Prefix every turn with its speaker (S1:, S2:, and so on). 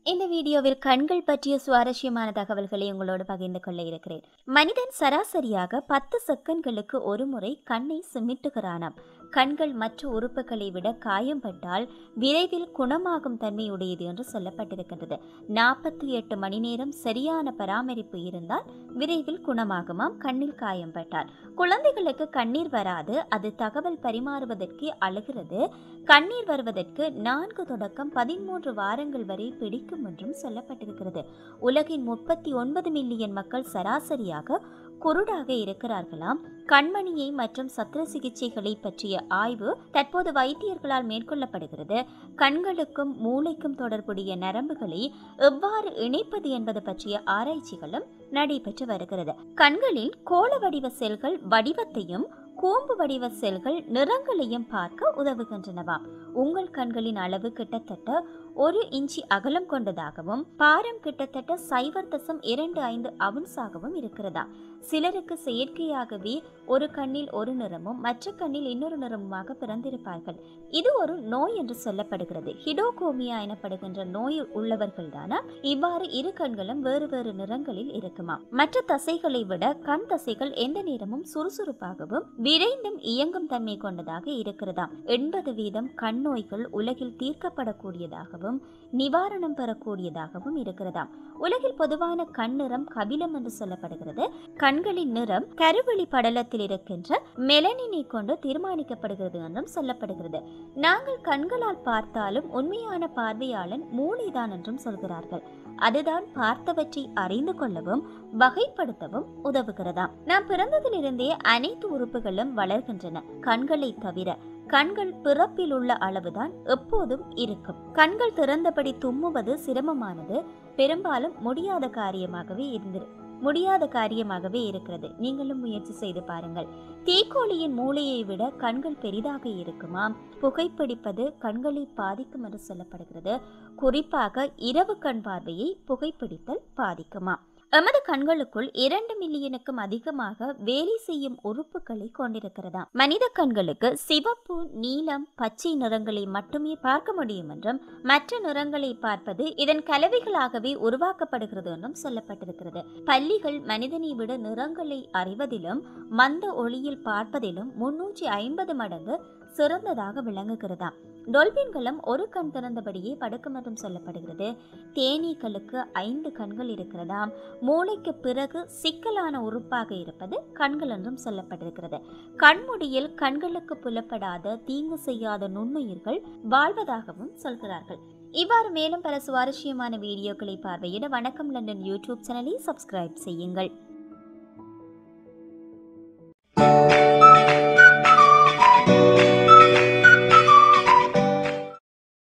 S1: இந்த வீடியோவில் கண்கள் பற்றிய சுவாரஸ்யமான தகவல்களை உங்களோடு பகிர்ந்து கொள்ள இருக்கிறேன் மனிதன் சராசரியாக பத்து செகண்ட்களுக்கு ஒரு முறை கண்ணை சிமிட்டுகிறானாம் கண்கள் மற்ற உறுப்புகளை விட காயம்பட்டால் விரைவில் குணமாகும் தன்மை உடையது என்று சொல்லப்பட்டிருக்கின்றது நாற்பத்தி எட்டு மணி நேரம் சரியான பராமரிப்பு இருந்தால் விரைவில் குணமாகுமாம் கண்ணில் காயம்பட்டால் குழந்தைகளுக்கு கண்ணீர் வராது அது தகவல் பரிமாறுவதற்கு அழுகிறது கண்ணீர் வருவதற்கு நான்கு தொடக்கம் பதிமூன்று வாரங்கள் வரை பிடிக்கும் என்றும் சொல்லப்பட்டிருக்கிறது உலகின் முப்பத்தி ஒன்பது மில்லியன் மக்கள் சராசரியாக குருடாக இருக்கிறார்களாம் கண்மணியை மற்றும் சத்திர சிகிச்சைகளை பற்றிய ஆய்வு தற்போது வைத்தியர்களால் மேற்கொள்ளப்படுகிறது கண்களுக்கும் மூளைக்கும் தொடர்புடைய நரம்புகளை எவ்வாறு இணைப்பது என்பது பற்றிய ஆராய்ச்சிகளும் நடைபெற்று வருகிறது கண்களின் கோள வடிவ செல்கள் வடிவத்தையும் கூம்பு வடிவ செல்கள் நிறங்களையும் பார்க்க உதவுகின்றனவாம் உங்கள் கண்களின் அளவு கிட்டத்தட்ட ஒரு இன்ச்சி அகலம் கொண்டதாகவும் பாரம் கிட்டத்தட்ட சைவர் தசம் இரண்டு ஐந்து அவுன்ஸாகவும் இருக்கிறதா சிலருக்கு செயற்கையாகவே ஒரு கண்ணில் ஒரு நிறமும் மற்ற கண்ணில் இன்னொரு நிறமுமாக பிறந்திருப்பார்கள் இது ஒரு நோய் என்று சொல்லப்படுகிறது ஹிடோகோமியா எனப்படுகின்ற நோய் உள்ளவர்கள் தானா இவ்வாறு இரு கண்களும் வேறு வேறு நிறங்களில் இருக்குமா மற்ற தசைகளை விட கண் தசைகள் எந்த நேரமும் சுறுசுறுப்பாகவும் விரைந்தும் இயங்கும் தன்மை கொண்டதாக இருக்கிறதாம் எண்பது வீதம் கண் நோய்கள் உலகில் தீர்க்கப்படக்கூடியதாகவும் நிவாரணம் பெறக்கூடியதாகவும் இருக்கிறதாம் உலகில் பொதுவான கண் நிறம் கபிலம் என்று சொல்லப்படுகிறது கண்களின் நிறம் கருவெளி படலத்தில் இருக்கின்ற மெலனினை கொண்டு தீர்மானிக்கப்படுகிறது என்றும் சொல்லப்படுகிறது நாங்கள் கண்களால் பார்த்தாலும் உண்மையான பார்வையாளன் மூளைதான் என்றும் சொல்கிறார்கள் அதுதான் பார்த்தவற்றை அறிந்து கொள்ளவும் வகைப்படுத்தவும் உதவுகிறதாம் நாம் பிறந்ததிலிருந்தே அனைத்து உறுப்புகளும் வளர்கின்றன கண்களை தவிர கண்கள் பிறப்பில் உள்ள அளவுதான் எப்போதும் இருக்கும் கண்கள் திறந்தபடி தும்முவது சிரமமானது பெரும்பாலும் முடியாத காரியமாகவே இருந்திரு முடியாத காரியமாகவே இருக்கிறது நீங்களும் முயற்சி செய்து பாருங்கள் தீக்கோழியின் மூளையை விட கண்கள் பெரிதாக இருக்குமாம் புகைப்பிடிப்பது கண்களை பாதிக்கும் என்று சொல்லப்படுகிறது குறிப்பாக இரவு கண் பார்வையை புகைப்பிடித்தல் பாதிக்குமா எமது கண்களுக்குள் இரண்டு மில்லியனுக்கும் அதிகமாக வேலை செய்யும் உறுப்புகளை கொண்டிருக்கிறதா மனித கண்களுக்கு சிவப்பு நீலம் பச்சை நிறங்களை மட்டுமே பார்க்க முடியும் என்றும் மற்ற நிறங்களை பார்ப்பது இதன் கலவைகளாகவே உருவாக்கப்படுகிறது என்றும் சொல்லப்பட்டிருக்கிறது பள்ளிகள் மனிதனை விட நிறங்களை அறிவதிலும் மந்த ஒளியில் பார்ப்பதிலும் முன்னூற்றி ஐம்பது மடங்கு சிறந்ததாக விளங்குகிறதாம் டொல்பின்களும் ஒரு கண் திறந்தபடியே படுக்கும் என்றும் சொல்லப்படுகிறது தேனீக்களுக்கு ஐந்து கண்கள் இருக்கிறதாம் மூளைக்கு பிறகு சிக்கலான உறுப்பாக இருப்பது கண்கள் என்றும் சொல்லப்பட்டிருக்கிறது கண்முடியில் கண்களுக்கு புலப்படாத தீங்கு செய்யாத நுண்ணுயிர்கள் வாழ்வதாகவும் சொல்கிறார்கள் இவ்வாறு மேலும் பல சுவாரஸ்யமான வீடியோக்களை பார்வையிட வணக்கம் லண்டன் யூடியூப் சேனலை சப்ஸ்கிரைப் செய்யுங்கள்